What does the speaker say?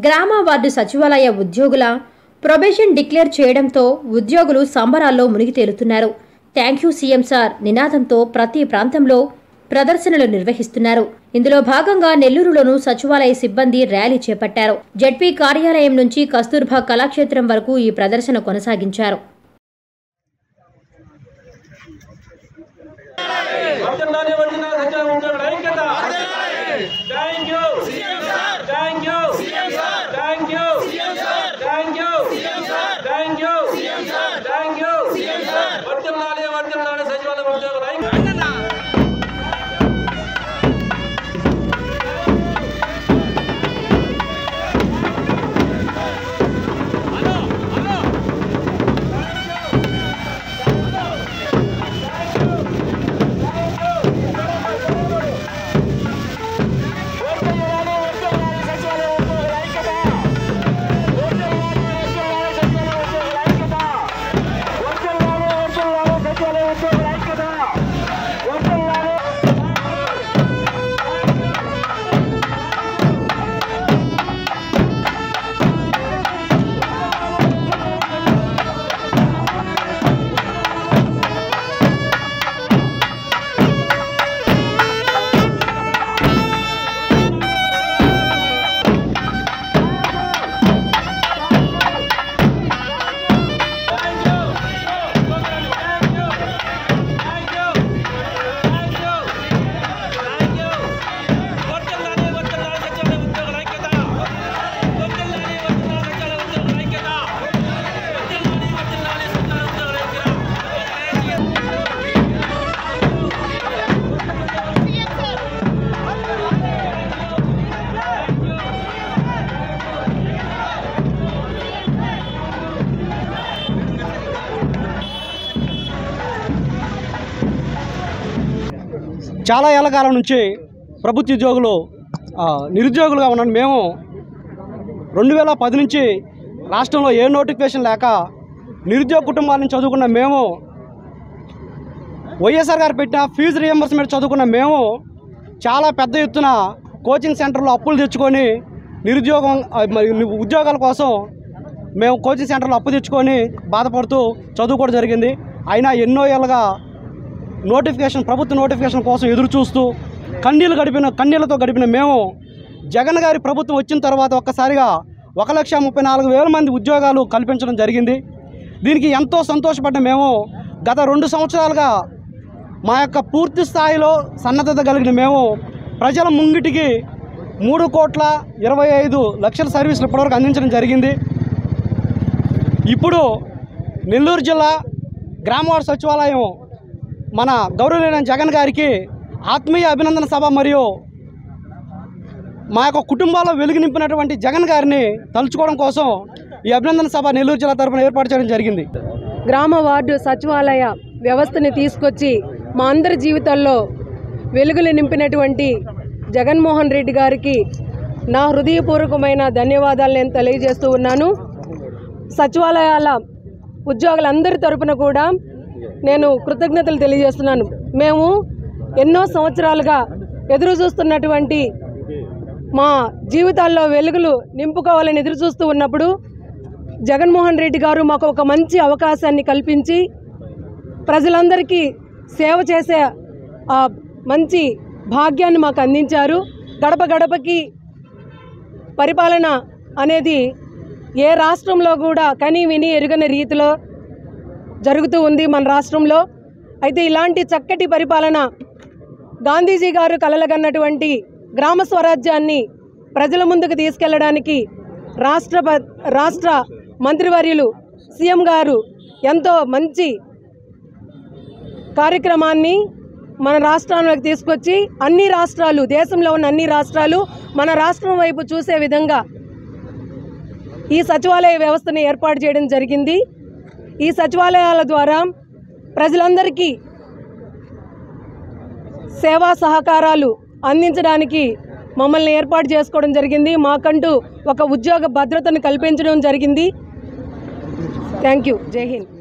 గ్రామ వార్డు సచివాలయ ఉద్యోగుల ప్రొబేషన్ డిక్లేర్ చేయడంతో ఉద్యోగులు సంబరాల్లో మునిగి తేలుతున్నారు థ్యాంక్ యూ సీఎం సార్ నినాదంతో ప్రతి ప్రాంతంలో ప్రదర్శనలు నిర్వహిస్తున్నారు ఇందులో భాగంగా నెల్లూరులోను సచివాలయ సిబ్బంది ర్యాలీ చేపట్టారు జడ్పీ కార్యాలయం నుంచి కస్తూర్బా కళాక్షేత్రం వరకు ఈ ప్రదర్శన కొనసాగించారు వర్ధిల్లాలి, వర్ధిల్లాలి, సచివాలయ ఉద్యోగుల ఐక్యత. Thank you. Thank you. Thank you. Thank you. Thank you. Thank you. వర్ధిల్లాలి, వర్ధిల్లాలి, సచివాలయ ఉద్యోగుల ఐక్యత. చాలా ఏళ్ల కాలం నుంచి ప్రభుత్వ ఉద్యోగులు ఆ, నిరుద్యోగులుగా ఉన్నాం మేము రెండు వేల పది నుంచి రాష్ట్రంలో ఏ నోటిఫికేషన్ లేక నిరుద్యోగ కుటుంబాల నుంచి చదువుకున్న మేము వైఎస్ఆర్ గారు పెట్టిన ఫీజు రియంబర్స్మెంట్ చదువుకున్న మేము చాలా పెద్ద ఎత్తున కోచింగ్ సెంటర్లో అప్పులు తెచ్చుకొని నిరుద్యోగం ఆ, మరి ఉద్యోగాల కోసం మేము కోచింగ్ సెంటర్లో అప్పు తెచ్చుకొని బాధపడుతూ చదువుకోవడం జరిగింది అయినా ఎన్నో ఏళ్ళుగా నోటిఫికేషన్ ప్రభుత్వ నోటిఫికేషన్ కోసం ఎదురు చూస్తూ కన్నీళ్ళు గడిపిన కన్నీళ్లతో గడిపిన మేము జగన్ గారి ప్రభుత్వం వచ్చిన తర్వాత ఒక్కసారిగా ఒక లక్ష ముప్పై నాలుగు వేల మంది ఉద్యోగాలు కల్పించడం జరిగింది దీనికి ఎంతో సంతోషపడ్డ మేము గత రెండు సంవత్సరాలుగా మా యొక్క పూర్తి స్థాయిలో సన్నద్ధత కలిగిన మేము ప్రజల ముంగిటికి మూడు కోట్ల ఇరవై ఐదు లక్షల సర్వీసులు ఇప్పటివరకు అందించడం జరిగింది ఇప్పుడు నెల్లూరు జిల్లా గ్రామవాడ సచివాలయం మన గౌరవనీయ జగన్ గారికి ఆత్మీయ అభినందన సభ మరియు మా యొక్క కుటుంబాల్లో వెలుగు నింపినటువంటి జగన్ గారిని తలుచుకోవడం కోసం ఈ అభినందన సభ నెల్లూరు జిల్లా తరఫున ఏర్పాటు చేయడం జరిగింది గ్రామ వార్డు సచివాలయ వ్యవస్థని తీసుకొచ్చి మా అందరి జీవితాల్లో వెలుగులు నింపినటువంటి జగన్మోహన్ రెడ్డి గారికి నా హృదయపూర్వకమైన ధన్యవాదాలు నేను తెలియజేస్తూ ఉన్నాను సచివాలయాల ఉద్యోగులందరి తరపున కూడా నేను కృతజ్ఞతలు తెలియజేస్తున్నాను మేము ఎన్నో సంవత్సరాలుగా ఎదురు చూస్తున్నటువంటి మా జీవితాల్లో వెలుగులు నింపుకోవాలని ఎదురు చూస్తూ ఉన్నప్పుడు జగన్మోహన్ రెడ్డి గారు మాకు ఒక మంచి అవకాశాన్ని కల్పించి ప్రజలందరికీ సేవ చేసే ఆ మంచి భాగ్యాన్ని మాకు అందించారు గడప గడపకి పరిపాలన అనేది ఏ రాష్ట్రంలో కూడా కని విని ఎరుగని రీతిలో జరుగుతూ ఉంది మన రాష్ట్రంలో అయితే ఇలాంటి చక్కటి పరిపాలన గాంధీజీ గారు కలలుగన్నటువంటి గ్రామ స్వరాజ్యాన్ని ప్రజల ముందుకు తీసుకెళ్లడానికి రాష్ట్ర ప- రాష్ట్ర మంత్రివర్యులు సీఎం గారు ఎంతో మంచి కార్యక్రమాన్ని మన రాష్ట్రంలోకి తీసుకొచ్చి అన్ని రాష్ట్రాలు దేశంలో ఉన్న అన్ని రాష్ట్రాలు మన రాష్ట్రం వైపు చూసే విధంగా ఈ సచివాలయ వ్యవస్థను ఏర్పాటు చేయడం జరిగింది ఈ సచివాలయాల ద్వారా ప్రజలందరికీ సేవా సహకారాలు అందించడానికి మమ్మల్ని ఏర్పాటు చేసుకోవడం జరిగింది మాకంటూ ఒక ఉద్యోగ భద్రతను కల్పించడం జరిగింది థ్యాంక్ యూ జై హింద్